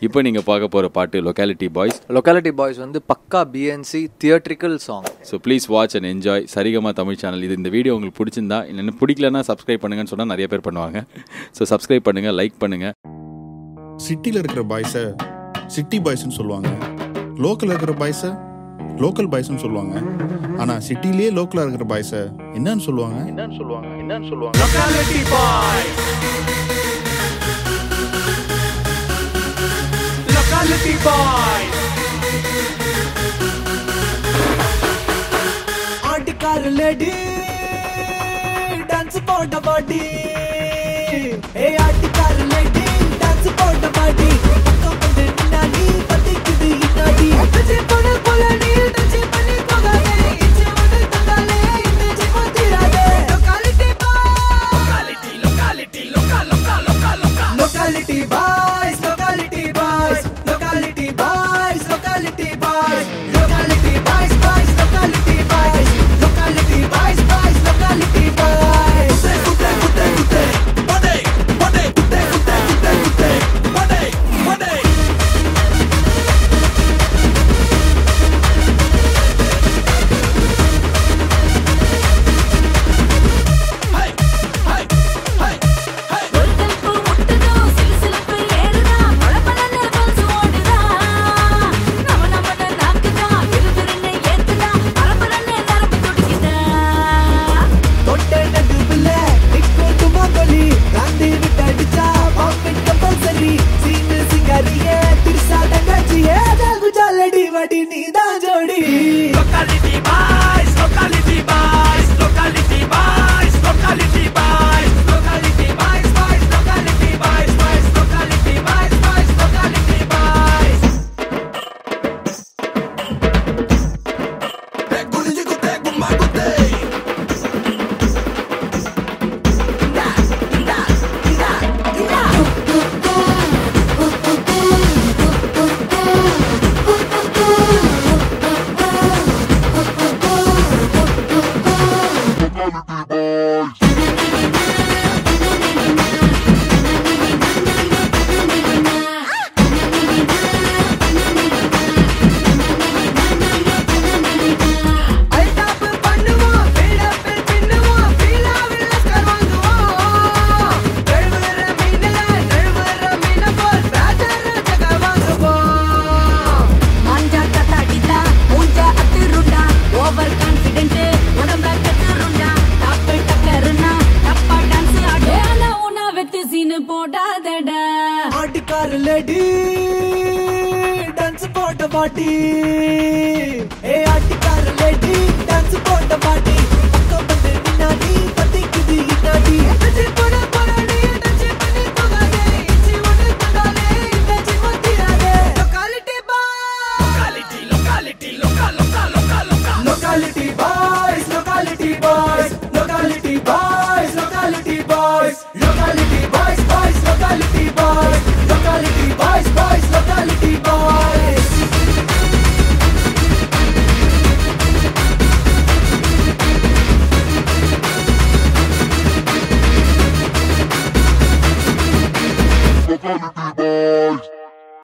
இப்போ நீங்கள் பார்க்க போகிற பாட்டு லொக்காலிட்டி பாய்ஸ் லொக்காலிட்டி பாய்ஸ் வந்து பக்கா பிஎன்சி theatrical song so please watch and enjoy Saregama Tamil channel இது இந்த வீடியோ உங்களுக்கு பிடிச்சிருந்தா இல்லைன்னா பிடிக்கலன்னா சப்ஸ்கிரைப் பண்ணுங்கன்னு சொன்னால் நிறைய பேர் பண்ணுவாங்க ஸோ சப்ஸ்கிரைப் பண்ணுங்கள் லைக் பண்ணுங்கள் சிட்டியில் இருக்கிற பாய்ஸை சிட்டி பாய்ஸ்னு சொல்லுவாங்க லோக்கலில் இருக்கிற பாய்ஸை லோக்கல் பாய்ஸ்னு சொல்லுவாங்க ஆனால் சிட்டிலேயே லோக்கலாக இருக்கிற பாய்ஸை என்னன்னு சொல்லுவாங்க என்னன்னு சொல்லுவாங்க என்னன்னு சொல்லுவாங்க Locality boy. ஆட்டிக்கார லேடி டான்ஸ் போட்ட பாட்டி ஏ ஆட்டிக்கார லேடி டான்ஸ் போட்ட பாட்டி பக்கம் வந்து நின்னாடி பத்திக்குது இன்னாடி டச்சு பண்ண போல நீ டச்சு பண்ணி போகாதே இச்சு வந்து தந்தாலே இந்த ஜென்ம தீராதே லொகாலிட்டி பாய் லொகாலிட்டி லொகா லொகா லொகா லொகா locality boys locality boys locality boys locality boys locality boys boys locality boys locality boys boys locality boys குட்டே குட்டே குட்டே படே படே குட்டே குட்டே குட்டே குட்டே படே படே ஒரு tempo முட்டுதோ, சிலுசிலுப்பு ஏறுதா, பளபளன்னு பல்ஸ் ஓடுதா. நம்ம நம்மன நாக்குதா, விறுவிறுன்னு ஏத்துதா, பரபரன்னு நரம்பு துடிக்குதா. தொட்டே நடுவுல நிக்கோட்டு மங்கலி ராந்தி விட்டு அடிச்சா பாம்பெட் கம்பல்சரி சீனு சிங்காரியே திருசா தங்கச்சியே ஜாகு ஜாலடி வடி நீதான் ஜோடி locality boys locality boys locality boys locality boys locality boys boys locality boys boys locality boys boys locality boys குனிஞ்சு குத்தே கும்மா குத்தே அல்டாப் பண்ணுவோம் பில்டப் பின்னுவோம் பீலாவில் லஸ்கர் வாங்குவோம் கழுவுற மீனல கழுவுற மீன போல் ராஜர் ஜக வாங்குவோம் மாஞ்சா கத்தாடிதா, மூஞ்சா அத்துருண்டா, over confident, உடம்ப கத்துருண்டா, டாப்பு டக்கருன்னா, டப்பா dance ஆடு. ஏல உன்னை வெத்து சீனு போடாதடா ஆட்டுக்கார லேடி டான்ஸ் போட்ட பாட்டி ஏ ஆட்டுக்கார லேடி டான்ஸ் போட்ட பாட்டி பக்கம் வந்து நின்னாடி